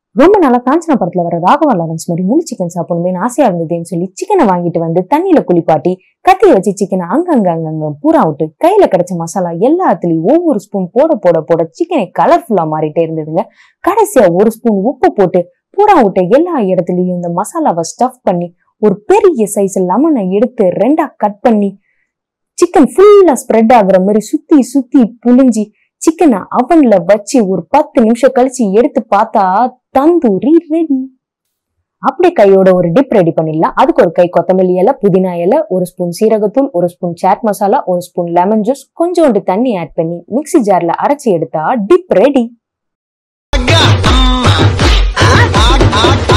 ரொம்ப நாளா காஞ்சனா படத்துல வர ராகவா லாரன்ஸ் மாதிரி முழு சிக்கன் சாப்பிடணுமே ஆசையா இருந்ததுன்னு சொல்லி சிக்கனை வாங்கிட்டு வந்து தண்ணியில குளிப்பாட்டி கத்திய வச்சு சிக்கனை அங்கங்க அங்கங்க பூரா விட்டு கையில கிடைச்ச மசாலா எல்லாத்துலயும் ஒவ்வொரு ஸ்பூன் போட போட போட சிக்கனை கலர்ஃபுல்லா மாறிட்டே இருந்ததுங்க கடைசியா ஒரு ஸ்பூன் உப்பு போட்டு பூரா விட்ட எல்லா இடத்துலயும் இந்த மசாலாவை ஸ்டஃப் பண்ணி ஒரு பெரிய சைஸ் லெமனை எடுத்து ரெண்டா கட் பண்ணி சிக்கன் ஃபுல்லா ஸ்ப்ரெட் ஆகுற மாதிரி சுத்தி சுத்தி புளிஞ்சி சிக்கனை அவன்ல வச்சு ஒரு பத்து நிமிஷம் கழிச்சு எடுத்து பார்த்தா தந்தூரி ரெடி அப்படியே கையோட ஒரு டிப் ரெடி பண்ணிடலாம் அதுக்கு ஒரு கை கொத்தமல்லி இலை புதினா இலை ஒரு ஸ்பூன் சீரகத்தூள் ஒரு ஸ்பூன் சாட் மசாலா ஒரு ஸ்பூன் லெமன் ஜூஸ் கொஞ்சோண்டு தண்ணி ஆட் பண்ணி மிக்ஸி ஜார்ல அரைச்சி எடுத்தா டிப் ரெடி அக்கா அம்மா ஆ, ஆ, ஆ,